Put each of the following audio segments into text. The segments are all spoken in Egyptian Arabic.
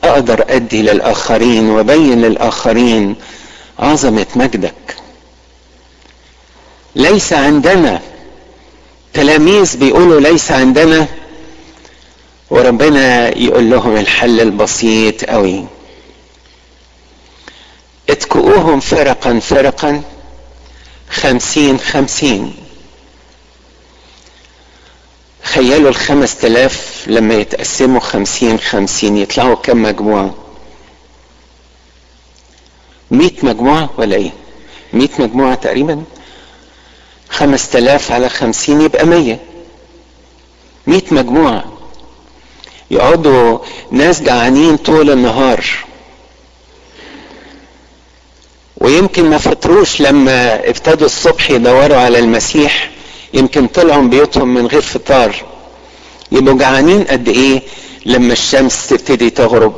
اقدر ادي للاخرين وابين للاخرين عظمه مجدك ليس عندنا تلاميذ بيقولوا ليس عندنا وربنا يقول لهم الحل البسيط قوي اتكؤوهم فرقا فرقا خمسين خمسين تخيلوا الخمس تلاف لما يتقسموا خمسين خمسين يطلعوا كم مجموعة مئة مجموعة ولا ايه مئة مجموعة تقريبا خمس تلاف على خمسين يبقى مية مئة مجموعة يقعدوا ناس جعانين طول النهار ويمكن ما فطروش لما ابتدوا الصبح يدوروا على المسيح يمكن طلعوا من بيوتهم من غير فطار يبقوا جعانين قد ايه لما الشمس تبتدي تغرب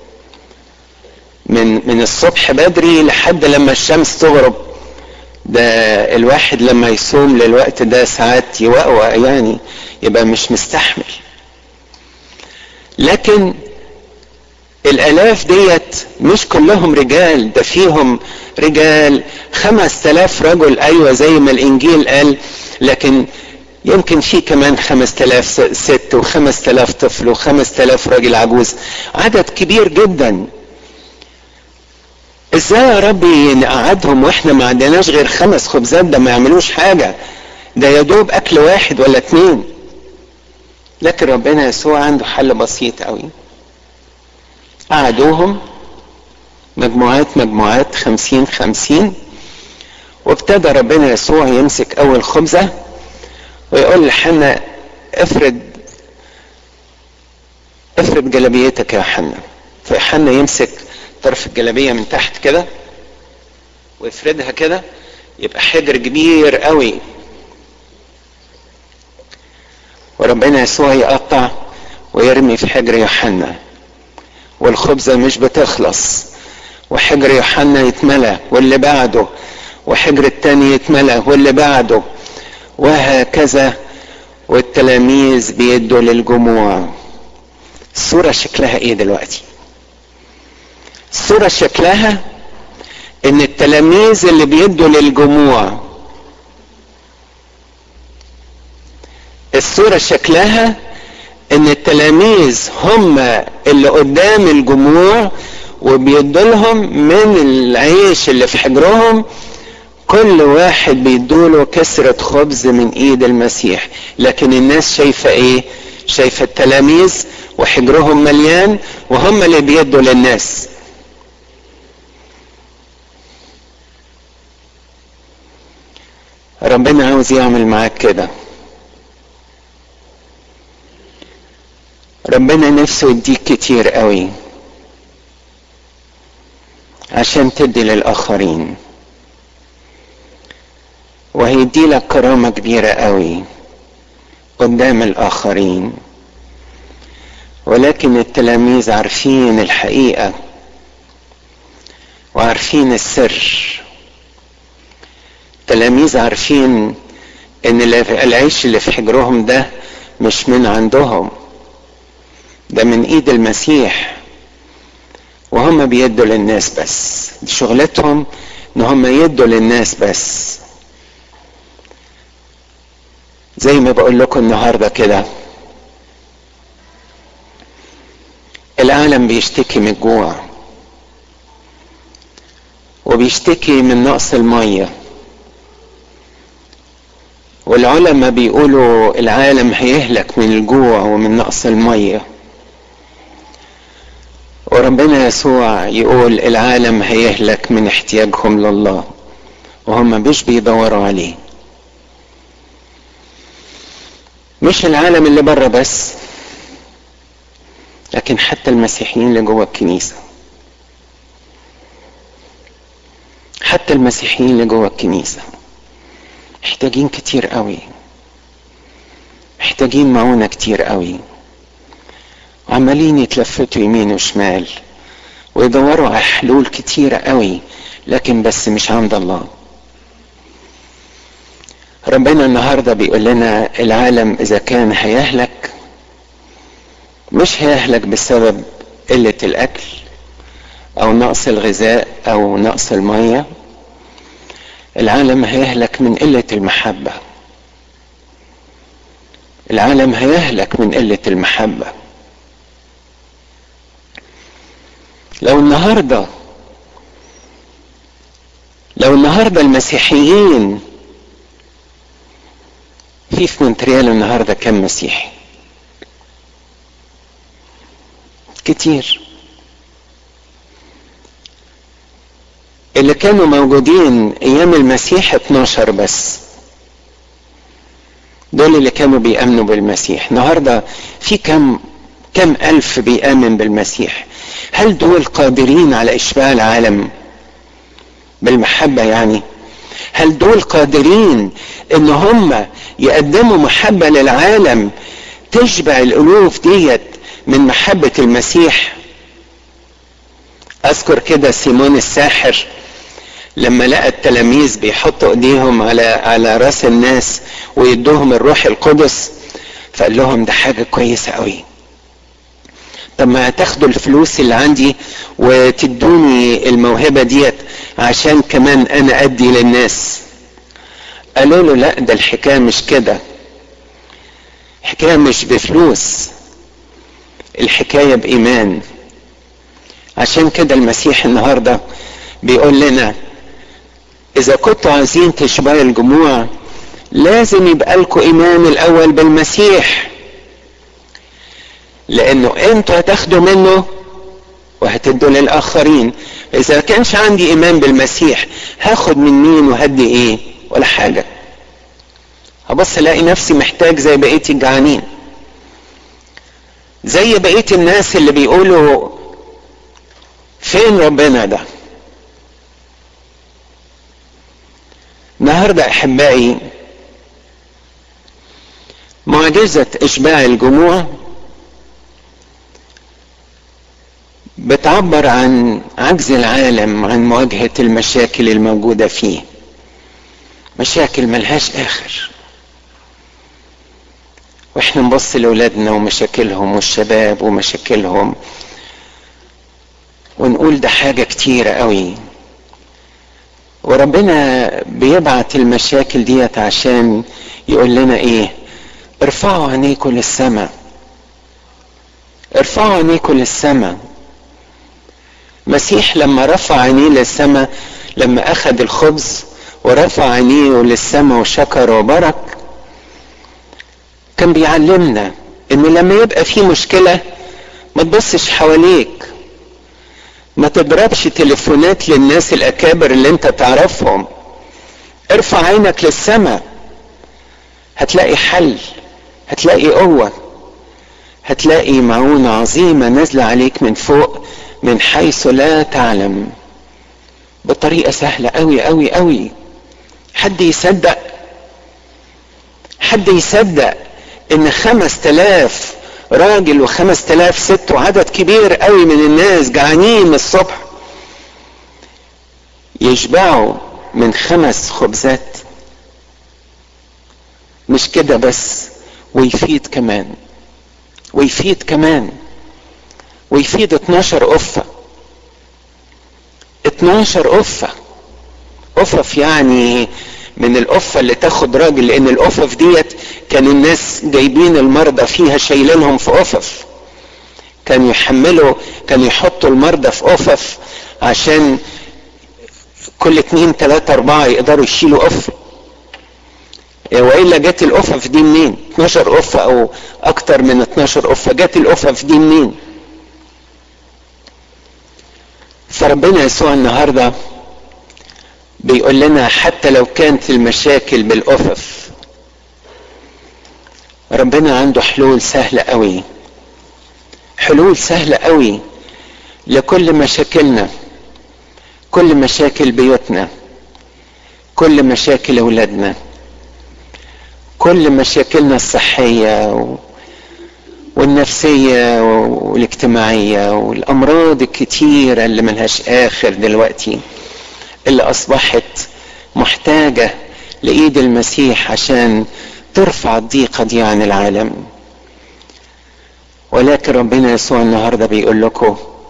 من من الصبح بدري لحد لما الشمس تغرب ده الواحد لما يصوم للوقت ده ساعات يوقوق يعني يبقى مش مستحمل لكن الالاف ديت مش كلهم رجال ده فيهم رجال خمس تلاف رجل ايوه زي ما الانجيل قال لكن يمكن في كمان خمس تلاف ست وخمس تلاف طفل وخمس تلاف راجل عجوز عدد كبير جدا ازاي يا ربي نقعدهم واحنا ما عندناش غير خمس خبزات ده ما يعملوش حاجة ده يا دوب اكل واحد ولا اتنين لكن ربنا يسوع عنده حل بسيط قوي قعدوهم مجموعات مجموعات خمسين خمسين وابتدى ربنا يسوع يمسك اول خبزة ويقول لحنا افرد افرد جلبيتك يا حنا فحنا يمسك طرف الجلبية من تحت كده ويفردها كده يبقى حجر كبير قوي وربنا يسوع يقطع ويرمي في حجر يوحنا والخبزة مش بتخلص وحجر يوحنا يتملى واللي بعده وحجر التاني يتملى واللي بعده وهكذا والتلاميذ بيدوا للجموع الصورة شكلها ايه دلوقتي الصورة شكلها ان التلاميذ اللي بيدوا للجموع الصورة شكلها ان التلاميذ هم اللي قدام الجموع وبيدوا لهم من العيش اللي في حجرهم كل واحد بيدوله كسرة خبز من ايد المسيح لكن الناس شايفة ايه شايفة التلاميذ وحجرهم مليان وهم اللي بيدوا للناس ربنا عاوز يعمل معاك كده ربنا نفسه يديك كتير قوي عشان تدي للآخرين وهيدي لك كرامة كبيرة قوي قدام الآخرين ولكن التلاميذ عارفين الحقيقة وعارفين السر التلاميذ عارفين ان العيش اللي في حجرهم ده مش من عندهم ده من ايد المسيح وهم بيدوا للناس بس دي شغلتهم ان هم يدوا للناس بس زي ما بقول لكم النهارده كده العالم بيشتكي من الجوع وبيشتكي من نقص الميه والعلماء بيقولوا العالم هيهلك من الجوع ومن نقص الميه وربنا يسوع يقول العالم هيهلك من احتياجهم لله وهم مش بيدوروا عليه مش العالم اللي بره بس لكن حتى المسيحيين اللي جوه الكنيسة حتى المسيحيين اللي جوه الكنيسة محتاجين كتير قوي محتاجين معونة كتير قوي وعمالين يتلفتوا يمين وشمال ويدوروا على حلول كتيرة قوي لكن بس مش عند الله ربنا النهاردة بيقول لنا العالم إذا كان هيهلك مش هيهلك بسبب قلة الاكل او نقص الغذاء او نقص المية العالم هيهلك من قلة المحبة العالم هيهلك من قلة المحبة لو النهارده لو النهارده المسيحيين في في مونتريال النهارده كم مسيحي كتير اللي كانوا موجودين ايام المسيح 12 بس دول اللي كانوا بيأمنوا بالمسيح النهارده في كم كم ألف بيآمن بالمسيح هل دول قادرين على إشباع العالم بالمحبة يعني هل دول قادرين ان هم يقدموا محبة للعالم تشبع الالوف ديت من محبة المسيح اذكر كده سيمون الساحر لما لقى التلاميذ بيحطوا ايديهم على على راس الناس ويدوهم الروح القدس فقال لهم ده حاجة كويسة قوي طب ما تاخدوا الفلوس اللي عندي وتدوني الموهبة ديت عشان كمان انا ادي للناس قالوا له لا ده الحكاية مش كده الحكاية مش بفلوس الحكاية بإيمان عشان كده المسيح النهاردة بيقول لنا إذا كنتوا عايزين تشبعوا الجموع لازم يبقى لكم إيمان الأول بالمسيح لأنه أنتوا هتاخدوا منه وهتدوا للآخرين إذا كانش عندي إيمان بالمسيح هاخد من مين وهدي إيه ولا حاجة هبص الاقي نفسي محتاج زي بقية الجعانين زي بقية الناس اللي بيقولوا فين ربنا ده النهاردة احبائي معجزة اشباع الجموع بتعبر عن عجز العالم عن مواجهة المشاكل الموجودة فيه مشاكل ملهاش اخر واحنا نبص لاولادنا ومشاكلهم والشباب ومشاكلهم ونقول ده حاجة كتيرة قوي وربنا بيبعت المشاكل ديت عشان يقول لنا ايه ارفعوا عينيكم للسماء ارفعوا عينيكم للسماء مسيح لما رفع عينيه للسماء لما اخذ الخبز ورفع عينيه للسماء وشكر وبرك كان بيعلمنا ان لما يبقى في مشكلة ما تبصش حواليك ما تضربش تليفونات للناس الاكابر اللي انت تعرفهم ارفع عينك للسماء هتلاقي حل هتلاقي قوة هتلاقي معونة عظيمة نازلة عليك من فوق من حيث لا تعلم بطريقة سهلة قوي قوي قوي حد يصدق حد يصدق ان خمس تلاف راجل وخمس تلاف ست وعدد كبير قوي من الناس جعانين من الصبح يشبعوا من خمس خبزات مش كده بس ويفيد كمان ويفيد كمان ويفيد 12 قفة 12 قفة قفف يعني من القفة اللي تاخد راجل لان القفف ديت كان الناس جايبين المرضى فيها شايلينهم في قفف كانوا يحملوا كانوا يحطوا المرضى في قفف عشان كل اتنين تلاتة اربعة يقدروا يشيلوا قفة والا جت القفف دي منين 12 قفة او اكتر من 12 قفة جت القفف دي منين فربنا يسوع النهارده بيقول لنا حتى لو كانت المشاكل بالأفف ربنا عنده حلول سهلة قوي حلول سهلة قوي لكل مشاكلنا كل مشاكل بيوتنا كل مشاكل أولادنا كل مشاكلنا الصحية والنفسية والاجتماعية والأمراض الكتيرة اللي ملهاش آخر دلوقتي اللي اصبحت محتاجة لايد المسيح عشان ترفع الضيقة دي عن العالم ولكن ربنا يسوع النهارده بيقول لكم